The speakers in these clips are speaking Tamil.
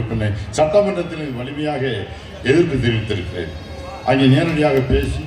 உறுப்பினர் சட்டமன்றத்தில் இது வலிமையாக எதிர்ப்பு தெரிவித்திருக்கிறேன் அங்கே நேரடியாக பேசி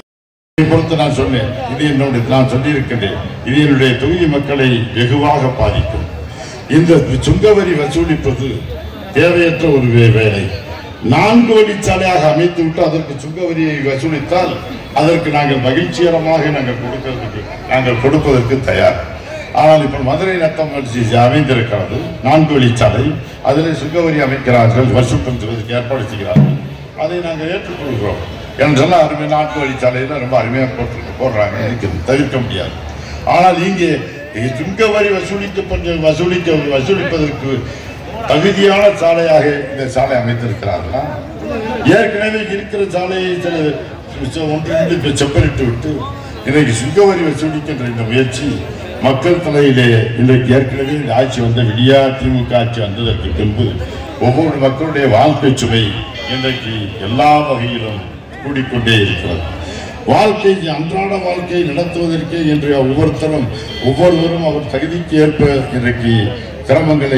இதை பொறுத்து நான் சொன்னேன் இது என்னுடைய நான் சொல்லியிருக்கின்றேன் இது என்னுடைய தொகுதி மக்களை வெகுவாக பாதிக்கும் இந்த சுங்கவரி வசூலிப்பது தேவையற்ற ஒரு வே- வேலை நான்கு வழிச்சாலையாக அமைத்து விட்டு அதற்கு சுங்கவரியை வசூலித்தால் அதற்கு நாங்கள் மகிழ்ச்சிகரமாக நாங்கள் கொடுக்கிறதுக்கு நாங்கள் கொடுப்பதற்கு தயார் ஆனால் இப்போ மதுரை நத்தம் அமைந்திருக்கிறது நான்கு வழிச்சாலை அதில் சுங்கவரி அமைக்கிறார்கள் வசூல் பண்ணுவதற்கு ஏற்பாடு செய்கிறார்கள் அதை நாங்கள் ஏற்றுக்கொள்கிறோம் என்று சொன்னால் அருமை நான்கு வழிச்சாலையில் ரொம்ப அருமையாக போட்டு போடுறாங்க எனக்கு இது தவிர்க்க முடியாது ஆனால் இங்கே சுங்க வரி வசூலிக்கப்பட்ட வசூலிக்க வசூலிப்பதற்கு தகுதியான சாலையாக இந்த சாலை அமைத்திருக்கிறார்களா ஏற்கனவே இருக்கிற சாலையை சில சில ஒன்றிணைந்து இப்ப செப்பனிட்டு விட்டு இன்றைக்கு சுங்கவரி வசூலிக்கின்ற இந்த முயற்சி மக்கள் தலையிலே இன்றைக்கு ஏற்கனவே இந்த ஆட்சி வந்த விடியா திமுக ஆட்சி வந்ததற்கு பின்பு ஒவ்வொரு மக்களுடைய வாழ்க்கை சுமை இன்றைக்கு எல்லா வகையிலும் கூடிக்கொண்டே இருக்கிறது வாழ்க்கை அன்றாட வாழ்க்கையை நடத்துவதற்கு இன்று ஒவ்வொருத்தரும் ஒவ்வொருவரும் அவர் தகுதிக்கு ஏற்ப இன்றைக்கு சிரமங்களை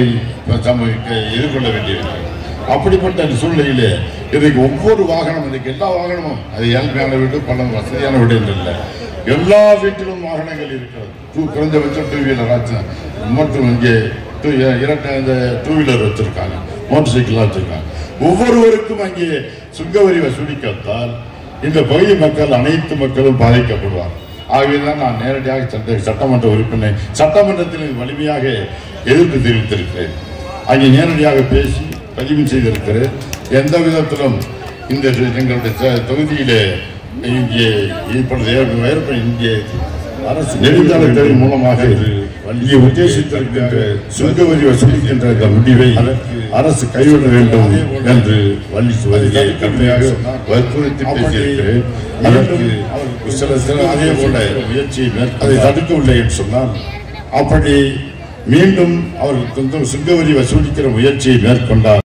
சம- எதிர்கொள்ள வேண்டியிருக்கிறது அப்படிப்பட்ட அந்த சூழ்நிலையிலே இன்றைக்கு ஒவ்வொரு வாகனம் இன்றைக்கு எல்லா வாகனமும் அது ஏழ்மையான வீடு பல வசதியான வீடு என்று இல்லை எல்லா வீட்டிலும் வாகனங்கள் இருக்கிறது டூ குறைந்தபட்சம் டூ வீலர் ஆச்சு மற்றும் இங்கே டூ இரட்டை இந்த டூ வீலர் வச்சிருக்காங்க மோட்டார் சைக்கிள் வச்சிருக்காங்க ஒவ்வொருவருக்கும் அங்கே சுங்கவரி வசூலிக்கத்தால் இந்த பகுதி மக்கள் அனைத்து மக்களும் பாதிக்கப்படுவார் ஆகவேதான் நான் நேரடியாக சட்ட சட்டமன்ற உறுப்பினர் சட்டமன்றத்தில் இது வலிமையாக எதிர்ப்பு தெரிவித்திருக்கிறேன் அங்கே நேரடியாக பேசி பதிவு செய்திருக்கிறேன் எந்த விதத்திலும் இந்த எங்களுடைய ச- தொகுதியிலே இங்கே இப்பொழுது ஏற்ப- ஏற்ப இங்கே அரசு நெடுஞ்சாலைத்துறை மூலமாக இங்கே உத்தேசித்திருக்கின்ற சுங்கவரி வசூலிக்கின்ற இந்த முடிவை அரசு கைவிட வேண்டும் என்று வள்ளி சுவதியை கடுமையாக வற்புறுத்தி பேசியிருக்கிறேன் அதற்கு சில சில அதே போல முயற்சியை மேற்- அதை தடுக்கவில்லை என்று சொன்னால் அப்படி மீண்டும் அவர் சுங்கவரி வசூலிக்கிற முயற்சியை மேற்கொண்டார்